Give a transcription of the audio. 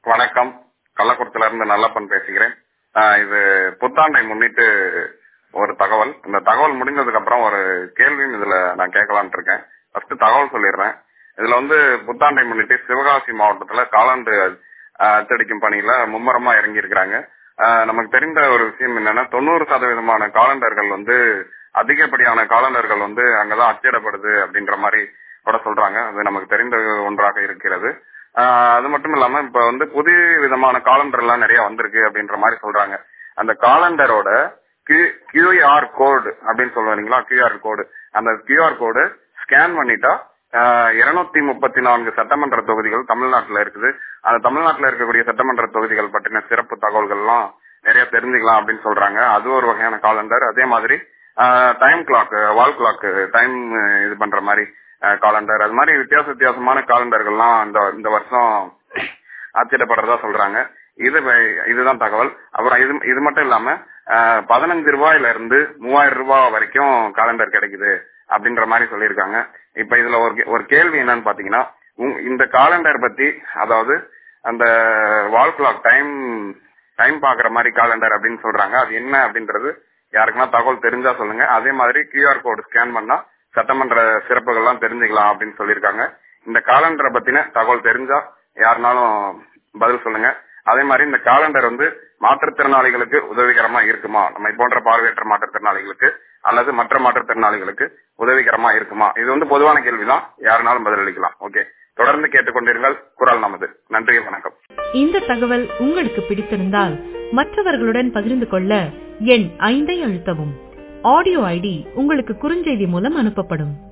வணக்கம் கள்ளக்குறிச்சில இருந்து நல்லப்பன் பேசுகிறேன் ஆஹ் இது புத்தாண்டை முன்னிட்டு ஒரு தகவல் இந்த தகவல் முடிஞ்சதுக்கு அப்புறம் ஒரு கேள்வியும் இதுல நான் கேட்கலாம்னு இருக்கேன் ஃபர்ஸ்ட் தகவல் சொல்லிடுறேன் இதுல வந்து புத்தாண்டை முன்னிட்டு சிவகாசி மாவட்டத்துல காலாண்டு ஆஹ், அச்சடிக்கும் பணியில மும்முரமா இறங்கி இருக்கிறாங்க நமக்கு தெரிந்த ஒரு விஷயம் என்னன்னா தொண்ணூறு சதவீதமான காலண்டர்கள் வந்து அதிகப்படியான காலண்டர்கள் வந்து அங்கதான் அச்சிடப்படுது அப்படின்ற மாதிரி கூட சொல்றாங்க அது நமக்கு தெரிந்த ஒன்றாக இருக்கிறது ஆஹ் அது மட்டும் இல்லாம இப்ப வந்து புதிய விதமான காலண்டர் எல்லாம் நிறைய வந்திருக்கு அப்படின்ற மாதிரி சொல்றாங்க அந்த காலண்டரோட கியூஆர் கோடு அப்படின்னு சொல்லுவீங்களா கியூஆர் கோடு அந்த கியூஆர் கோடு ஸ்கேன் பண்ணிட்டா இருநூத்தி முப்பத்தி நான்கு சட்டமன்ற தொகுதிகள் தமிழ்நாட்டுல இருக்குது அந்த தமிழ்நாட்டுல இருக்கக்கூடிய சட்டமன்ற தொகுதிகள் பற்றின சிறப்பு தகவல்கள்லாம் நிறைய தெரிஞ்சுக்கலாம் அப்படின்னு சொல்றாங்க அது ஒரு வகையான காலண்டர் அதே மாதிரி time clock wall clock time இது பண்ற மாதிரி காலண்டர் அது மாதிரி வித்தியாச வித்தியாசமான காலண்டர்கள்லாம் இந்த இந்த வருஷம் அச்சிடப்படுறதா சொல்றாங்க இது வே- இதுதான் தகவல் அப்புறம் இது இது மட்டும் இல்லாம ஆஹ், பதினஞ்சு ரூபாயில இருந்து மூவாயிரம் ரூபாய் வரைக்கும் காலண்டர் கிடைக்குது அப்படின்ற மாதிரி சொல்லியிருக்காங்க இப்ப இதுல ஒரு கே- ஒரு கேள்வி என்னன்னு பாத்தீங்கன்னா உங்க- இந்த காலண்டர் பத்தி அதாவது அந்த வால் கிளாக் டைம் டைம் பாக்குற மாதிரி காலண்டர் அப்படின்னு சொல்றாங்க அது என்ன அப்படின்றது யாருக்குன்னா தகவல் தெரிஞ்சா சொல்லுங்க அதே மாதிரி கியூஆர் கோடு ஸ்கேன் பண்ணா சட்டமன்ற சிறப்புகள்லாம் தெரிஞ்சுக்கலாம் அப்படின்னு சொல்லியிருக்காங்க இந்த காலண்டரை பத்தின தகவல் தெரிஞ்சா யாருனாலும் பதில் சொல்லுங்க அதே மாதிரி இந்த காலண்டர் வந்து மாற்றுத்திறனாளிகளுக்கு உதவிகரமா இருக்குமா நம்மை போன்ற பார்வையற்ற மாற்றுத்திறனாளிகளுக்கு அல்லது மற்ற மாற்றுத்திறனாளிகளுக்கு உதவிகரமா இருக்குமா இது வந்து பொதுவான கேள்விதான் யாருனாலும் பதிலளிக்கலாம் ஓகே தொடர்ந்து கேட்டுக்கொண்டிருங்கள் குரல் நமது நன்றி வணக்கம் இந்த தகவல் உங்களுக்கு பிடித்திருந்தால் மற்றவர்களுடன் பகிர்ந்து கொள்ள எண் ஐந்தை அழுத்தவும் ஆடியோ ஐடி உங்களுக்கு குறுஞ்செய்தி மூலம் அனுப்பப்படும்